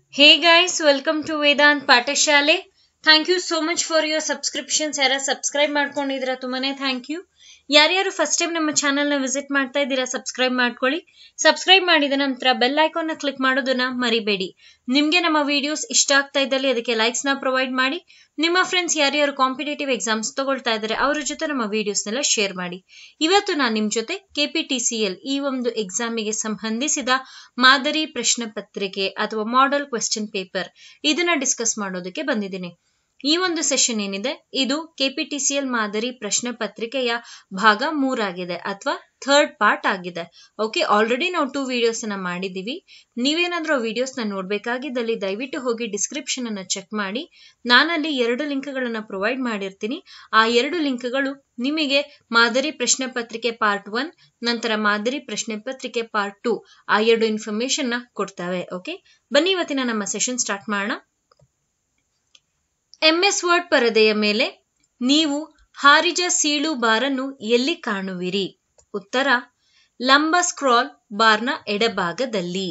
Hey guys, welcome to Vedant ಪಾಠಶಾಲೆ thank you so much for your subscriptions ಯಾರ subscribe ಮಾಡ್ಕೊಂಡಿದ್ದೀರಾ ತುಂಬಾನೇ thank you ಯಾರ್ಯಾರು ಫಸ್ಟ್ ಟೈಮ್ ನಮ್ಮ ಚಾನಲ್ನ ವಿಸಿಟ್ ಮಾಡ್ತಾ ಇದ್ದೀರಾ ಸಬ್ಸ್ಕ್ರೈಬ್ ಮಾಡ್ಕೊಳ್ಳಿ ಸಬ್ಸ್ಕ್ರೈಬ್ ಮಾಡಿದ ನಂತರ ಬೆಲ್ ಐಕಾನ್ನ ಕ್ಲಿಕ್ ಮಾಡೋದನ್ನ ಮರಿಬೇಡಿ ನಿಮಗೆ ನಮ್ಮ ವಿಡಿಯೋಸ್ ಇಷ್ಟ ಆಗ್ತಾ ಇದ್ದಲ್ಲಿ ಅದಕ್ಕೆ ಲೈಕ್ಸ್ನ ಪ್ರೊವೈಡ್ ಮಾಡಿ ನಿಮ್ಮ ಫ್ರೆಂಡ್ಸ್ ಯಾರ್ಯಾರು ಕಾಂಪಿಟೇಟಿವ್ ಎಕ್ಸಾಮ್ಸ್ ತಗೊಳ್ತಾ ಇದ್ದಾರೆ ಅವರ ಜೊತೆ ನಮ್ಮ ವಿಡಿಯೋಸ್ನೆಲ್ಲ ಶೇರ್ ಮಾಡಿ ಇವತ್ತು ನಾನು ನಿಮ್ಮ ಜೊತೆ ಕೆಪಿಟಿಸಿಎಲ್ ಈ ಒಂದು ಎಕ್ಸಾಮಿಗೆ ಸಂಬಂಧಿಸಿದ ಮಾದರಿ ಪ್ರಶ್ನೆ ಪತ್ರಿಕೆ ಅಥವಾ ಮಾಡೆಲ್ ಕ್ವೆಶ್ಚನ್ ಪೇಪರ್ ಇದನ್ನ ಡಿಸ್ಕಸ್ ಮಾಡೋದಕ್ಕೆ ಬಂದಿದ್ದೀನಿ ಈ ಒಂದು ಸೆಷನ್ ಏನಿದೆ ಇದು ಕೆಪಿಟಿಸಿಎಲ್ ಮಾದರಿ ಪ್ರಶ್ನೆ ಪತ್ರಿಕೆಯ ಭಾಗ ಮೂರಾಗಿದೆ ಅಥವಾ ಥರ್ಡ್ ಪಾರ್ಟ್ ಆಗಿದೆ ಓಕೆ ಆಲ್ರೆಡಿ ನಾವು ಟೂ ವಿಡಿಯೋಸ್ ಅನ್ನ ಮಾಡಿದೀವಿ ನೀವೇನಾದ್ರೂ ವಿಡಿಯೋಸ್ ನ ನೋಡ್ಬೇಕಾಗಿದ್ದಲ್ಲಿ ದಯವಿಟ್ಟು ಹೋಗಿ ಡಿಸ್ಕ್ರಿಪ್ಷನ್ ಅನ್ನ ಚೆಕ್ ಮಾಡಿ ನಾನಲ್ಲಿ ಎರಡು ಲಿಂಕ್ಗಳನ್ನ ಪ್ರೊವೈಡ್ ಮಾಡಿರ್ತೀನಿ ಆ ಎರಡು ಲಿಂಕ್ಗಳು ನಿಮಗೆ ಮಾದರಿ ಪ್ರಶ್ನೆ ಪತ್ರಿಕೆ ಪಾರ್ಟ್ ಒನ್ ನಂತರ ಮಾದರಿ ಪ್ರಶ್ನೆ ಪತ್ರಿಕೆ ಪಾರ್ಟ್ ಟೂ ಆ ಎರಡು ಇನ್ಫಾರ್ಮೇಶನ್ ನ ಕೊಡ್ತವೆ ಓಕೆ ಬನ್ನಿ ಇವತ್ತಿನ ನಮ್ಮ ಸೆಷನ್ ಸ್ಟಾರ್ಟ್ ಮಾಡೋಣ ಎಂಎಸ್ ವರ್ಡ್ ಪರದೆಯ ಮೇಲೆ ನೀವು ಹಾರಿಜ ಸೀಳು ಬಾರನ್ನು ಎಲ್ಲಿ ಕಾಣುವಿರಿ ಉತ್ತರ ಲಂಬ ಸ್ಕ್ರಾಲ್ ಬಾರ್ನ ಎಡಭಾಗದಲ್ಲಿ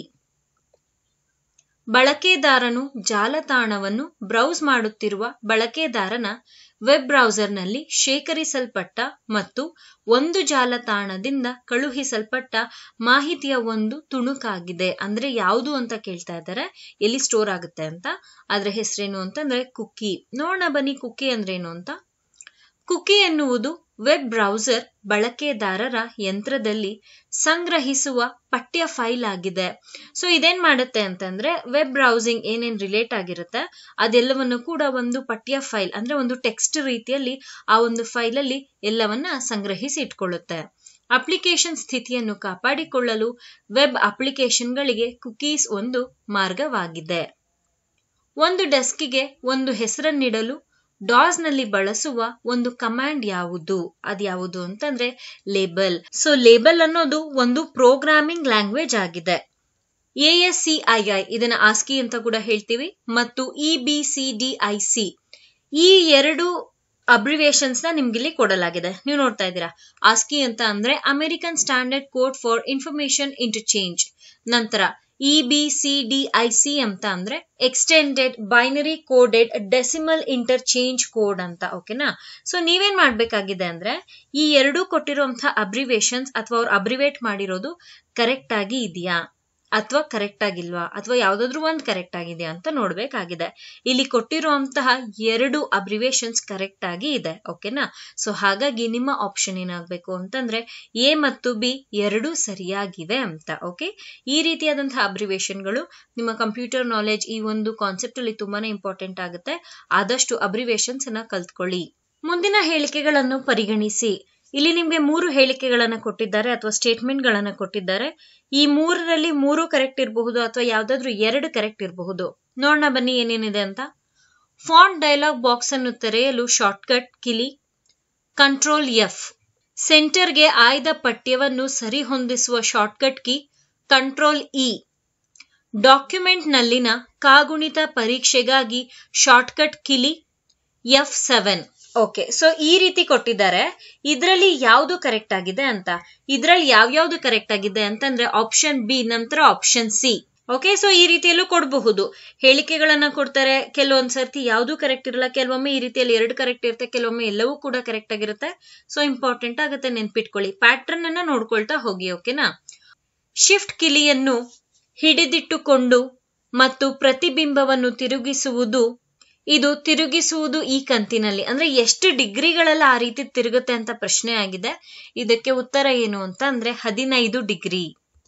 ಬಳಕೆದಾರನು ಜಾಲತಾಣವನ್ನು ಬ್ರೌಸ್ ಮಾಡುತ್ತಿರುವ ಬಳಕೆದಾರನ ವೆಬ್ ಬ್ರೌಸರ್ನಲ್ಲಿ ಶೇಖರಿಸಲ್ಪಟ್ಟ ಮತ್ತು ಒಂದು ಜಾಲತಾಣದಿಂದ ಕಳುಹಿಸಲ್ಪಟ್ಟ ಮಾಹಿತಿಯ ಒಂದು ತುಣುಕಾಗಿದೆ ಅಂದ್ರೆ ಯಾವುದು ಅಂತ ಕೇಳ್ತಾ ಇದ್ದಾರೆ ಎಲ್ಲಿ ಸ್ಟೋರ್ ಆಗುತ್ತೆ ಅಂತ ಅದ್ರ ಹೆಸರೇನು ಅಂತಂದ್ರೆ ಕುಕ್ಕಿ ನೋಡೋಣ ಬನ್ನಿ ಕುಕ್ಕಿ ಅಂದ್ರೆ ಏನು ಅಂತ ಕುಕಿ ಎನ್ನುವುದು ವೆಬ್ ಬ್ರೌಸರ್ ಬಳಕೆದಾರರ ಯಂತ್ರದಲ್ಲಿ ಸಂಗ್ರಹಿಸುವ ಪಠ್ಯ ಫೈಲ್ ಆಗಿದೆ ಸೊ ಇದೇನ್ ಮಾಡುತ್ತೆ ಅಂತಂದ್ರೆ ವೆಬ್ ಬ್ರೌಸಿಂಗ್ ಏನೇನ್ ರಿಲೇಟ್ ಆಗಿರುತ್ತೆ ಅದೆಲ್ಲವನ್ನು ಕೂಡ ಒಂದು ಪಠ್ಯ ಫೈಲ್ ಅಂದ್ರೆ ಒಂದು ಟೆಕ್ಸ್ಟ್ ರೀತಿಯಲ್ಲಿ ಆ ಒಂದು ಫೈಲ್ ಅಲ್ಲಿ ಎಲ್ಲವನ್ನ ಸಂಗ್ರಹಿಸಿ ಇಟ್ಕೊಳ್ಳುತ್ತೆ ಅಪ್ಲಿಕೇಶನ್ ಸ್ಥಿತಿಯನ್ನು ಕಾಪಾಡಿಕೊಳ್ಳಲು ವೆಬ್ ಅಪ್ಲಿಕೇಶನ್ಗಳಿಗೆ ಕುಕೀಸ್ ಒಂದು ಮಾರ್ಗವಾಗಿದೆ ಒಂದು ಡೆಸ್ಕಿಗೆ ಒಂದು ಹೆಸರನ್ನಿಡಲು ಡಾಸ್ ನಲ್ಲಿ ಬಳಸುವ ಒಂದು ಕಮಾಂಡ್ ಯಾವುದು ಅದ್ಯಾವುದು ಅಂತಂದ್ರೆ ಲೇಬಲ್ ಸೊ ಲೇಬಲ್ ಅನ್ನೋದು ಒಂದು ಪ್ರೋಗ್ರಾಮಿಂಗ್ ಲ್ಯಾಂಗ್ವೇಜ್ ಆಗಿದೆ A S C I I ಇದನ್ನ ಆಸ್ಕಿ ಅಂತ ಕೂಡ ಹೇಳ್ತೀವಿ ಮತ್ತು E B C D I C ಈ ಎರಡು ಅಬ್ರಿವೇಶನ್ಸ್ ನ ನಿಮ್ಗಿಲ್ಲಿ ಕೊಡಲಾಗಿದೆ ನೀವು ನೋಡ್ತಾ ಇದ್ದೀರಾ ಆಸ್ಕಿ ಅಂತ ಅಂದ್ರೆ American standard code for information interchange ನಂತರ E B C D I C ಅಂತ ಅಂದ್ರೆ extended binary coded decimal interchange code ಅಂತ ಓಕೆನಾ ಸೊ ನೀವೇನ್ ಮಾಡ್ಬೇಕಾಗಿದೆ ಅಂದ್ರೆ ಈ ಎರಡೂ ಕೊಟ್ಟಿರುವಂತಹ ಅಬ್ರಿವೇಶನ್ಸ್ ಅಥವಾ ಅವ್ರು ಅಬ್ರಿವೇಟ್ ಮಾಡಿರೋದು ಕರೆಕ್ಟ್ ಆಗಿ ಇದೆಯಾ ಅಥವಾ ಕರೆಕ್ಟ್ ಆಗಿಲ್ವಾ ಅಥವಾ ಯಾವ್ದಾದ್ರು ಒಂದ್ ಕರೆಕ್ಟ್ ಆಗಿದೆಯಾ ಅಂತ ನೋಡ್ಬೇಕಾಗಿದೆ ಇಲ್ಲಿ ಕೊಟ್ಟಿರುವಂತಹ ಎರಡು ಅಬ್ರಿವೇಶನ್ಸ್ ಕರೆಕ್ಟ್ ಆಗಿ ಇದೆ ಓಕೆನಾ ಸೊ ಹಾಗಾಗಿ ನಿಮ್ಮ ಆಪ್ಷನ್ ಏನಾಗ್ಬೇಕು ಅಂತಂದ್ರೆ ಎ ಮತ್ತು ಬಿ ಎರಡೂ ಸರಿಯಾಗಿವೆ ಅಂತ ಓಕೆ ಈ ರೀತಿಯಾದಂತಹ ಅಬ್ರಿವೇಶನ್ಗಳು ನಿಮ್ಮ ಕಂಪ್ಯೂಟರ್ ನಾಲೆಜ್ ಈ ಒಂದು ಕಾನ್ಸೆಪ್ಟ್ ಅಲ್ಲಿ ತುಂಬಾನೇ ಇಂಪಾರ್ಟೆಂಟ್ ಆಗುತ್ತೆ ಆದಷ್ಟು ಅಬ್ರಿವೇಶನ್ಸ್ ಅನ್ನ ಕಲ್ತ್ಕೊಳ್ಳಿ ಮುಂದಿನ ಹೇಳಿಕೆಗಳನ್ನು ಪರಿಗಣಿಸಿ ಇಲ್ಲಿ ನಿಮ್ಗೆ ಮೂರು ಹೇಳಿಕೆಗಳನ್ನ ಕೊಟ್ಟಿದ್ದಾರೆ ಅಥವಾ ಸ್ಟೇಟ್ಮೆಂಟ್ ಗಳನ್ನ ಕೊಟ್ಟಿದ್ದಾರೆ ಈ ಮೂರರಲ್ಲಿ ಮೂರು ಕರೆಕ್ಟ್ ಇರಬಹುದು ಅಥವಾ ಯಾವ್ದಾದ್ರು ಎರಡು ಕರೆಕ್ಟ್ ಇರಬಹುದು ನೋಡೋಣ ಬನ್ನಿ ಏನೇನಿದೆ ಅಂತ ಫಾಂಟ್ ಡೈಲಾಗ್ ಬಾಕ್ಸ್ ಅನ್ನು ತೆರೆಯಲು ಶಾರ್ಟ್ಕಟ್ ಕಿಲಿ ಕಂಟ್ರೋಲ್ ಎಫ್ ಸೆಂಟರ್ಗೆ ಆಯ್ದ ಪಠ್ಯವನ್ನು ಸರಿಹೊಂದಿಸುವ ಶಾರ್ಟ್ಕಟ್ ಕಿ ಕಂಟ್ರೋಲ್ ಇ ಡಾಕ್ಯುಮೆಂಟ್ ನಲ್ಲಿನ ಕಾಗುಣಿತ ಪರೀಕ್ಷೆಗಾಗಿ ಶಾರ್ಟ್ಕಟ್ ಕಿಲಿ ಎಫ್ ಸೆವೆನ್ ಓಕೆ ಸೊ ಈ ರೀತಿ ಕೊಟ್ಟಿದ್ದಾರೆ ಇದರಲ್ಲಿ ಯಾವುದು ಕರೆಕ್ಟ್ ಆಗಿದೆ ಅಂತ ಇದ್ರಲ್ಲಿ ಯಾವ್ಯಾವ್ದು ಕರೆಕ್ಟ್ ಆಗಿದೆ ಅಂತಂದ್ರೆ ಆಪ್ಷನ್ ಬಿ ನಂತರ ಆಪ್ಷನ್ ಸಿ ಓಕೆ ಸೊ ಈ ರೀತಿಯಲ್ಲೂ ಕೊಡಬಹುದು ಹೇಳಿಕೆಗಳನ್ನ ಕೊಡ್ತಾರೆ ಕೆಲವೊಂದ್ ಸರ್ತಿ ಯಾವ್ದು ಕರೆಕ್ಟ್ ಇರಲ್ಲ ಕೆಲವೊಮ್ಮೆ ಈ ರೀತಿಯಲ್ಲಿ ಎರಡು ಕರೆಕ್ಟ್ ಇರುತ್ತೆ ಕೆಲವೊಮ್ಮೆ ಎಲ್ಲವೂ ಕೂಡ ಕರೆಕ್ಟ್ ಆಗಿರುತ್ತೆ ಸೊ ಇಂಪಾರ್ಟೆಂಟ್ ಆಗುತ್ತೆ ನೆನ್ಪಿಟ್ಕೊಳ್ಳಿ ಪ್ಯಾಟ್ರನ್ ಅನ್ನ ನೋಡ್ಕೊಳ್ತಾ ಹೋಗಿ ಓಕೆನಾ ಶಿಫ್ಟ್ ಕಿಲಿಯನ್ನು ಹಿಡಿದಿಟ್ಟುಕೊಂಡು ಮತ್ತು ಪ್ರತಿಬಿಂಬವನ್ನು ತಿರುಗಿಸುವುದು ಇದು ತಿರುಗಿಸುವುದು ಈ ಕಂತಿನಲ್ಲಿ ಅಂದ್ರೆ ಎಷ್ಟು ಡಿಗ್ರಿಗಳೆಲ್ಲ ಆ ರೀತಿ ತಿರುಗುತ್ತೆ ಅಂತ ಪ್ರಶ್ನೆ ಆಗಿದೆ ಇದಕ್ಕೆ ಉತ್ತರ ಏನು ಅಂತ ಅಂದ್ರೆ ಹದಿನೈದು ಡಿಗ್ರಿ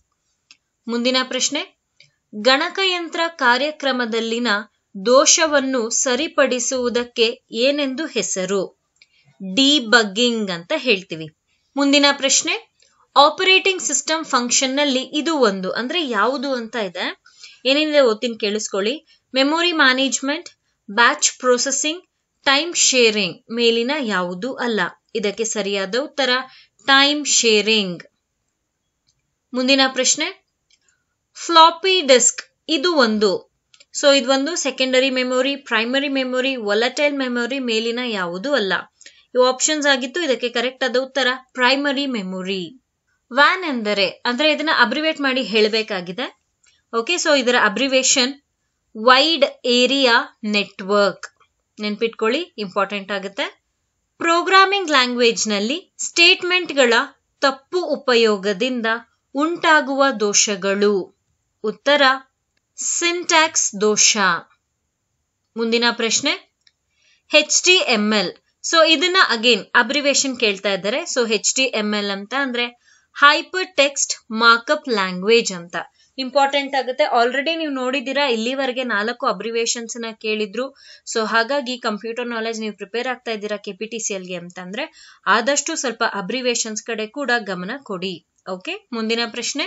ಮುಂದಿನ ಪ್ರಶ್ನೆ ಗಣಕಯಂತ್ರ ಕಾರ್ಯಕ್ರಮದಲ್ಲಿನ ದೋಷವನ್ನು ಸರಿಪಡಿಸುವುದಕ್ಕೆ ಏನೆಂದು ಹೆಸರು ಡಿಬಗ್ಗಿಂಗ್ ಅಂತ ಹೇಳ್ತೀವಿ ಮುಂದಿನ ಪ್ರಶ್ನೆ ಆಪರೇಟಿಂಗ್ ಸಿಸ್ಟಮ್ ಫಂಕ್ಷನ್ ನಲ್ಲಿ ಇದು ಒಂದು ಅಂದ್ರೆ ಯಾವುದು ಅಂತ ಇದೆ ಏನೇನಿದೆ ಓದ್ತೀನಿ ಕೇಳಿಸ್ಕೊಳ್ಳಿ memory management batch processing time sharing ಮೇಲಿನ ಯಾವುದು ಅಲ್ಲ ಇದಕ್ಕೆ ಸರಿಯಾದ ಉತ್ತರ ಟೈಮ್ ಶೇರಿಂಗ್ ಮುಂದಿನ ಪ್ರಶ್ನೆ ಫ್ಲಾಪಿ ಡಿಸ್ಕ್ ಇದು ಒಂದು ಸೊ ಇದೊಂದು secondary memory primary memory volatile memory ಮೇಲಿನ ಯಾವುದು ಅಲ್ಲ ಇವು ಆಪ್ಷನ್ಸ್ ಆಗಿತ್ತು ಇದಕ್ಕೆ ಕರೆಕ್ಟ್ ಆದ ಉತ್ತರ ಪ್ರೈಮರಿ ಮೆಮೊರಿ ವ್ಯಾನ್ ಎಂದರೆ ಅಂದ್ರೆ ಇದನ್ನ ಅಬ್ರಿವೇಟ್ ಮಾಡಿ ಹೇಳಬೇಕಾಗಿದೆ ಓಕೆ ಸೊ ಇದರ ಅಬ್ರಿವೇಶನ್ ವೈಡ್ ಏರಿಯಾ ನೆಟ್ವರ್ಕ್ ನೆನ್ಪಿಟ್ಕೊಳ್ಳಿ ಇಂಪಾರ್ಟೆಂಟ್ ಆಗುತ್ತೆ ಪ್ರೋಗ್ರಾಮಿಂಗ್ ಲ್ಯಾಂಗ್ವೇಜ್ನಲ್ಲಿ ಸ್ಟೇಟ್ಮೆಂಟ್ಗಳ ತಪ್ಪು ಉಪಯೋಗದಿಂದ ಉಂಟಾಗುವ ದೋಷಗಳು ಉತ್ತರ ಸಿಂಟ್ಯಾಕ್ಸ್ ದೋಷ ಮುಂದಿನ ಪ್ರಶ್ನೆ H T M L so ಇದನ್ನ ಅಗೇನ್ ಅಬ್ರಿವೇಶನ್ ಕೇಳ್ತಾ ಇದ್ದಾರೆ so H T M L ಅಂತ ಅಂದ್ರೆ ಹೈಪರ್ ಟೆಕ್ಸ್ಟ್ ಮಾರ್ಕಪ್ ಲ್ಯಾಂಗ್ವೇಜ್ ಅಂತ ಇಂಪಾರ್ಟೆಂಟ್ ಆಗುತ್ತೆ ಆಲ್ರೆಡಿ ನೀವು ನೋಡಿದ್ದೀರಾ ಇಲ್ಲಿವರೆಗೆ ನಾಲ್ಕು ಅಬ್ರಿವೇಶನ್ಸ್ ನ ಕೇಳಿದ್ರು ಸೊ ಹಾಗಾಗಿ ಕಂಪ್ಯೂಟರ್ ನಾಲೆಜ್ ನೀವು ಪ್ರಿಪೇರ್ ಆಗ್ತಾ ಇದ್ದೀರಾ ಕೆಪಿಟಿಸಿಎಲ್ಗೆ ಅಂತಂದ್ರೆ ಆದಷ್ಟು ಸ್ವಲ್ಪ ಅಬ್ರಿವೇಶನ್ಸ್ ಕಡೆ ಕೂಡ ಗಮನ ಕೊಡಿ ಓಕೆ ಮುಂದಿನ ಪ್ರಶ್ನೆ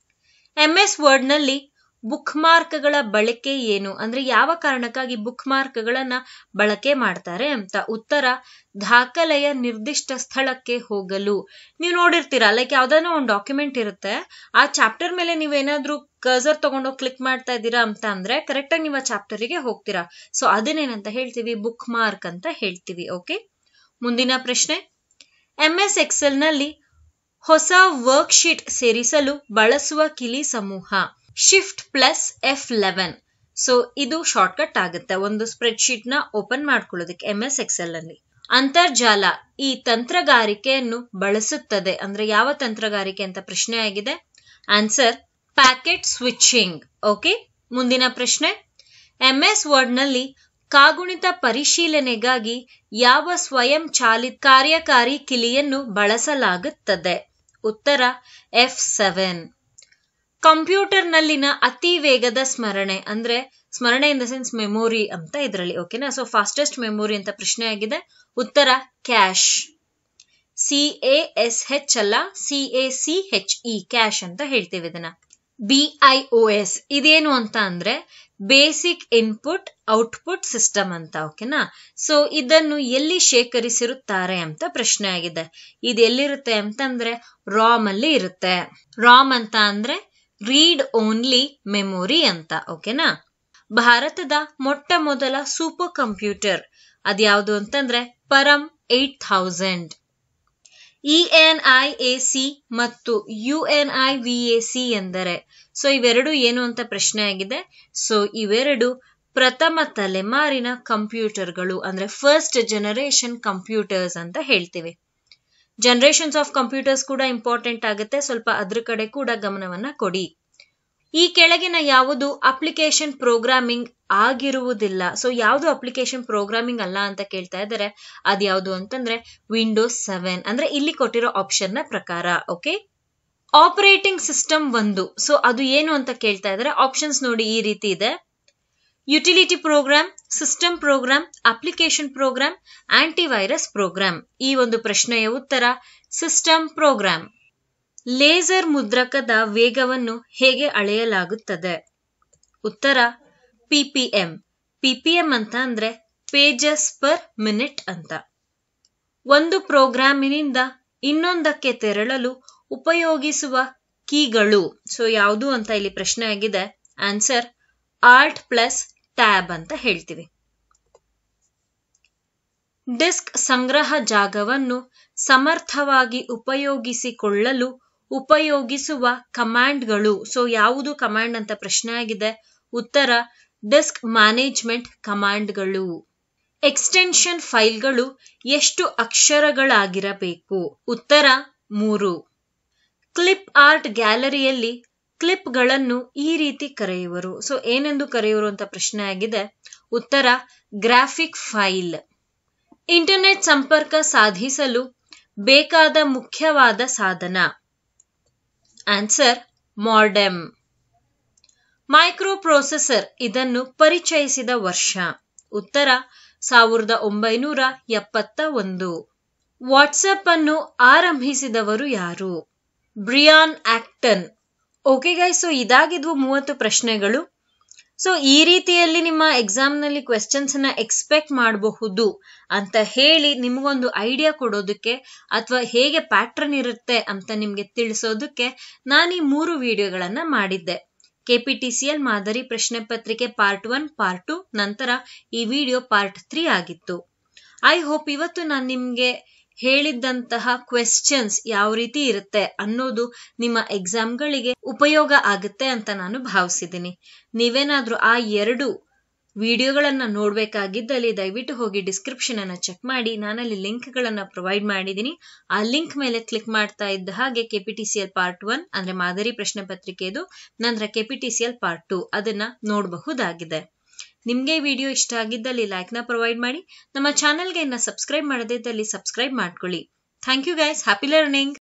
ಎಂ ಎಸ್ ವರ್ಡ್ ನಲ್ಲಿ ಬುಕ್ ಮಾರ್ಕ್ಗಳ ಬಳಕೆ ಏನು ಅಂದ್ರೆ ಯಾವ ಕಾರಣಕ್ಕಾಗಿ ಬುಕ್ ಮಾರ್ಕ್ಗಳನ್ನ ಬಳಕೆ ಮಾಡ್ತಾರೆ ಅಂತ ಉತ್ತರ ದಾಖಲೆಯ ನಿರ್ದಿಷ್ಟ ಸ್ಥಳಕ್ಕೆ ಹೋಗಲು ನೀವು ನೋಡಿರ್ತೀರಾ ಲೈಕ್ ಯಾವ್ದಾನೋ ಒಂದು ಡಾಕ್ಯುಮೆಂಟ್ ಇರುತ್ತೆ ಆ ಚಾಪ್ಟರ್ ಮೇಲೆ ನೀವೇನಾದ್ರೂ ಕರ್ಸರ್ ತಗೊಂಡೋಗಿ ಕ್ಲಿಕ್ ಮಾಡ್ತಾ ಇದ್ದೀರಾ ಅಂತ ಅಂದ್ರೆ ಕರೆಕ್ಟ್ ಆಗಿ ನೀವು ಆ ಚಾಪ್ಟರ್ಗೆ ಹೋಗ್ತೀರಾ ಸೊ ಅದನ್ನೇನಂತ ಹೇಳ್ತೀವಿ ಬುಕ್ ಮಾರ್ಕ್ ಅಂತ ಹೇಳ್ತೀವಿ ಓಕೆ ಮುಂದಿನ ಪ್ರಶ್ನೆ ಎಂ ಎಸ್ ಎಕ್ಸೆಲ್ ನಲ್ಲಿ ಹೊಸ ವರ್ಕ್ ಶೀಟ್ ಸೇರಿಸಲು ಬಳಸುವ ಕಿಲಿ ಸಮೂಹ shift plus F eleven so ಇದು ಶಾರ್ಟ್ಕಟ್ ಆಗುತ್ತೆ ಒಂದು ಸ್ಪ್ರೆಡ್ ಶೀಟ್ ನ ಓಪನ್ ಮಾಡ್ಕೊಳ್ಳೋದಕ್ಕೆ ಎಂ ಎಸ್ ಎಕ್ಸೆಲ್ ಅಲ್ಲಿ ಅಂತರ್ಜಾಲ ಈ ತಂತ್ರಗಾರಿಕೆಯನ್ನು ಬಳಸುತ್ತದೆ ಅಂದ್ರೆ ಯಾವ ತಂತ್ರಗಾರಿಕೆ ಅಂತ ಪ್ರಶ್ನೆ ಆಗಿದೆ ಆನ್ಸರ್ ಪ್ಯಾಕೆಟ್ ಸ್ವಿಚಿಂಗ್ ಓಕೆ ಮುಂದಿನ ಪ್ರಶ್ನೆ ಎಂ ಎಸ್ ವರ್ಡ್ ನಲ್ಲಿ ಕಾಗುಣಿತ ಪರಿಶೀಲನೆಗಾಗಿ ಯಾವ ಸ್ವಯಂ ಚಾಲಿತ ಕಾರ್ಯಕಾರಿ ಕಿಲಿಯನ್ನು ಬಳಸಲಾಗುತ್ತದೆ ಉತ್ತರ ಎಫ್ ಸೆವೆನ್ ಕಂಪ್ಯೂಟರ್ನಲ್ಲಿನ ಅತಿ ವೇಗದ ಸ್ಮರಣೆ ಅಂದ್ರೆ ಸ್ಮರಣೆ ಇನ್ ದ ಸೆನ್ಸ್ ಮೆಮೊರಿ ಅಂತ ಇದರಲ್ಲಿ ಓಕೆನಾ ಸೊ ಫಾಸ್ಟೆಸ್ಟ್ ಮೆಮೊರಿ ಅಂತ ಪ್ರಶ್ನೆ ಆಗಿದೆ ಉತ್ತರ cache C A S H ಅಲ್ಲ C A C H E cache ಅಂತ ಹೇಳ್ತೀವಿ ಇದನ್ನ ಬಿ ಐ ಒ ಎಸ್ ಇದೇನು ಅಂತ ಅಂದ್ರೆ ಬೇಸಿಕ್ ಇನ್ಪುಟ್ ಔಟ್ಪುಟ್ ಸಿಸ್ಟಮ್ ಅಂತ ಓಕೆನಾ ಸೊ ಇದನ್ನು ಎಲ್ಲಿ ಶೇಖರಿಸಿರುತ್ತಾರೆ ಅಂತ ಪ್ರಶ್ನೆ ಆಗಿದೆ ಇದು ಎಲ್ಲಿರುತ್ತೆ ಅಂತಂದ್ರೆ ರಾಮ್ ಅಲ್ಲಿ ಇರುತ್ತೆ ರಾಮ್ ಅಂತ ಅಂದ್ರೆ ರೀಡ್ ಓನ್ಲಿ ಮೆಮೊರಿ ಅಂತ ಓಕೆನಾ ಭಾರತದ ಮೊಟ್ಟ ಮೊದಲ ಸೂಪರ್ ಕಂಪ್ಯೂಟರ್ ಅದ್ಯಾವುದು ಅಂತಂದ್ರೆ Param eight thousand E N I A C ಮತ್ತು U N I V A C ಎಂದರೆ ಸೊ ಇವೆರಡು ಏನು ಅಂತ ಪ್ರಶ್ನೆ ಆಗಿದೆ ಸೊ ಇವೆರಡು ಪ್ರಥಮ ತಲೆಮಾರಿನ ಕಂಪ್ಯೂಟರ್ಗಳು ಅಂದ್ರೆ ಫಸ್ಟ್ ಜನರೇಷನ್ ಕಂಪ್ಯೂಟರ್ಸ್ ಅಂತ ಹೇಳ್ತೀವಿ ಜನರೇಷನ್ಸ್ ಆಫ್ ಕಂಪ್ಯೂಟರ್ಸ್ ಕೂಡ ಇಂಪಾರ್ಟೆಂಟ್ ಆಗುತ್ತೆ ಸ್ವಲ್ಪ ಅದ್ರ ಕಡೆ ಕೂಡ ಗಮನವನ್ನ ಕೊಡಿ ಈ ಕೆಳಗಿನ ಯಾವುದು ಅಪ್ಲಿಕೇಶನ್ ಪ್ರೋಗ್ರಾಮಿಂಗ್ ಆಗಿರುವುದಿಲ್ಲ ಸೊ ಯಾವುದು ಅಪ್ಲಿಕೇಶನ್ ಪ್ರೋಗ್ರಾಮಿಂಗ್ ಅಲ್ಲ ಅಂತ ಕೇಳ್ತಾ ಇದ್ದಾರೆ ಅದ್ಯಾವುದು ಅಂತಂದ್ರೆ ವಿಂಡೋಸ್ ಸೆವೆನ್ ಅಂದ್ರೆ ಇಲ್ಲಿ ಕೊಟ್ಟಿರೋ ಆಪ್ಷನ್ ನ ಪ್ರಕಾರ ಓಕೆ ಆಪರೇಟಿಂಗ್ ಸಿಸ್ಟಮ್ ಒಂದು ಸೊ ಅದು ಏನು ಅಂತ ಕೇಳ್ತಾ ಇದ್ದಾರೆ ಆಪ್ಷನ್ಸ್ ನೋಡಿ ಈ ರೀತಿ ಇದೆ utility program system program application program antivirus program ಈ ಒಂದು ಪ್ರಶ್ನೆಯ ಉತ್ತರ ಸಿಸ್ಟಮ್ ಪ್ರೋಗ್ರಾಮ್ ಲೇಸರ್ ಮುದ್ರಕದ ವೇಗವನ್ನು ಹೇಗೆ ಅಳೆಯಲಾಗುತ್ತದೆ ಉತ್ತರ ಪಿಪಿಎಂ ಪಿಪಿಎಂ ಅಂತ ಅಂದ್ರೆ ಪೇಜಸ್ ಪರ್ ಮಿನಿಟ್ ಅಂತ ಒಂದು ಪ್ರೋಗ್ರಾಮಿನಿಂದ ಇನ್ನೊಂದಕ್ಕೆ ತೆರಳಲು ಉಪಯೋಗಿಸುವ ಕೀಗಳು ಸೊ ಯಾವುದು ಅಂತ ಇಲ್ಲಿ ಪ್ರಶ್ನೆ ಆಗಿದೆ ಆನ್ಸರ್ ಆಲ್ಟ್ ಪ್ಲಸ್ ಟ್ಯಾಬ್ ಅಂತ ಹೇಳ್ತೀವಿ ಡಿಸ್ಕ್ ಸಂಗ್ರಹ ಜಾಗವನ್ನು ಸಮರ್ಥವಾಗಿ ಉಪಯೋಗಿಸಿಕೊಳ್ಳಲು ಉಪಯೋಗಿಸುವ ಕಮಾಂಡ್ಗಳು ಸೊ ಯಾವುದು ಕಮಾಂಡ್ ಅಂತ ಪ್ರಶ್ನೆ ಆಗಿದೆ ಉತ್ತರ ಡಿಸ್ಕ್ ಮ್ಯಾನೇಜ್ಮೆಂಟ್ ಕಮಾಂಡ್ಗಳು ಎಕ್ಸ್ಟೆನ್ಷನ್ ಫೈಲ್ಗಳು ಎಷ್ಟು ಅಕ್ಷರಗಳಾಗಿರಬೇಕು ಉತ್ತರ ಮೂರು ಕ್ಲಿಪ್ ಆರ್ಟ್ ಗ್ಯಾಲರಿಯಲ್ಲಿ ಕ್ಲಿಪ್ಗಳನ್ನು ಈ ರೀತಿ ಕರೆಯುವರು ಸೊ ಏನೆಂದು ಕರೆಯುವರು ಅಂತ ಪ್ರಶ್ನೆ ಆಗಿದೆ ಉತ್ತರ ಗ್ರಾಫಿಕ್ ಫೈಲ್ ಇಂಟರ್ನೆಟ್ ಸಂಪರ್ಕ ಸಾಧಿಸಲು ಬೇಕಾದ ಮುಖ್ಯವಾದ ಸಾಧನ ಆನ್ಸರ್ ಮಾರ್ಡೆಮ್ ಮೈಕ್ರೋ ಪ್ರೊಸೆಸರ್ ಇದನ್ನು ಪರಿಚಯಿಸಿದ ವರ್ಷ ಉತ್ತರ ಸಾವಿರದ ಒಂಬೈನೂರ ಎಪ್ಪತ್ತ ಒಂದು ವಾಟ್ಸಪ್ ಅನ್ನು ಆರಂಭಿಸಿದವರು ಯಾರು Brian Acton okay guy so ಇದಾಗಿದ್ವು ಮೂವತ್ತು ಪ್ರಶ್ನೆಗಳು ಸೊ ಈ ರೀತಿಯಲ್ಲಿ ನಿಮ್ಮ ಎಕ್ಸಾಮ್ನಲ್ಲಿ ಕ್ವೆಶನ್ಸ್ ನ ಎಕ್ಸ್ಪೆಕ್ಟ್ ಮಾಡಬಹುದು ಅಂತ ಹೇಳಿ ನಿಮಗೊಂದು ಐಡಿಯಾ ಕೊಡೋದಕ್ಕೆ ಅಥವಾ ಹೇಗೆ ಪ್ಯಾಟ್ರನ್ ಇರುತ್ತೆ ಅಂತ ನಿಮ್ಗೆ ತಿಳಿಸೋದಕ್ಕೆ ನಾನು ಈ ಮೂರು ವಿಡಿಯೋಗಳನ್ನ ಮಾಡಿದ್ದೆ ಕೆಪಿಟಿಸಿಎಲ್ ಮಾದರಿ ಪ್ರಶ್ನೆ ಪತ್ರಿಕೆ ಪಾರ್ಟ್ ಒನ್ ಪಾರ್ಟ್ ಟು ನಂತರ ಈ ವಿಡಿಯೋ ಪಾರ್ಟ್ ತ್ರೀ ಆಗಿತ್ತು ಐ ಹೋಪ್ ಇವತ್ತು ನಾನು ನಿಮ್ಗೆ ಹೇಳಿದ್ದಂತಹ ಕ್ವೆಶ್ಚನ್ಸ್ ಯಾವ ರೀತಿ ಇರುತ್ತೆ ಅನ್ನೋದು ನಿಮ್ಮ ಎಕ್ಸಾಮ್ಗಳಿಗೆ ಉಪಯೋಗ ಆಗುತ್ತೆ ಅಂತ ನಾನು ಭಾವಿಸಿದ್ದೀನಿ ನೀವೇನಾದ್ರೂ ಆ ಎರಡು ವಿಡಿಯೋಗಳನ್ನ ನೋಡ್ಬೇಕಾಗಿದ್ದಲ್ಲಿ ದಯವಿಟ್ಟು ಹೋಗಿ ಡಿಸ್ಕ್ರಿಪ್ಷನ್ ಅನ್ನ ಚೆಕ್ ಮಾಡಿ ನಾನಲ್ಲಿ ಲಿಂಕ್ ಗಳನ್ನ ಪ್ರೊವೈಡ್ ಮಾಡಿದ್ದೀನಿ ಆ ಲಿಂಕ್ ಮೇಲೆ ಕ್ಲಿಕ್ ಮಾಡ್ತಾ ಇದ್ದ ಹಾಗೆ ಕೆಪಿಟಿಸಿಎಲ್ ಪಾರ್ಟ್ ಒನ್ ಅಂದ್ರೆ ಮಾದರಿ ಪ್ರಶ್ನೆ ಪತ್ರಿಕೆದು ನಂತರ ಕೆಪಿಟಿಸಿಎಲ್ ಪಾರ್ಟ್ ಟು ಅದನ್ನ ನೋಡಬಹುದಾಗಿದೆ ನಿಮ್ಗೆ ಈ ವಿಡಿಯೋ ಇಷ್ಟ ಆಗಿದ್ದಲ್ಲಿ ಲೈಕ್ ನ ಪ್ರೊವೈಡ್ ಮಾಡಿ ನಮ್ಮ ಚಾನೆಲ್ಗೆ ಇನ್ನ ಸಬ್ಸ್ಕ್ರೈಬ್ ಮಾಡದಿದ್ದಲ್ಲಿ ಸಬ್ಸ್ಕ್ರೈಬ್ ಮಾಡ್ಕೊಳ್ಳಿ thank you guys happy learning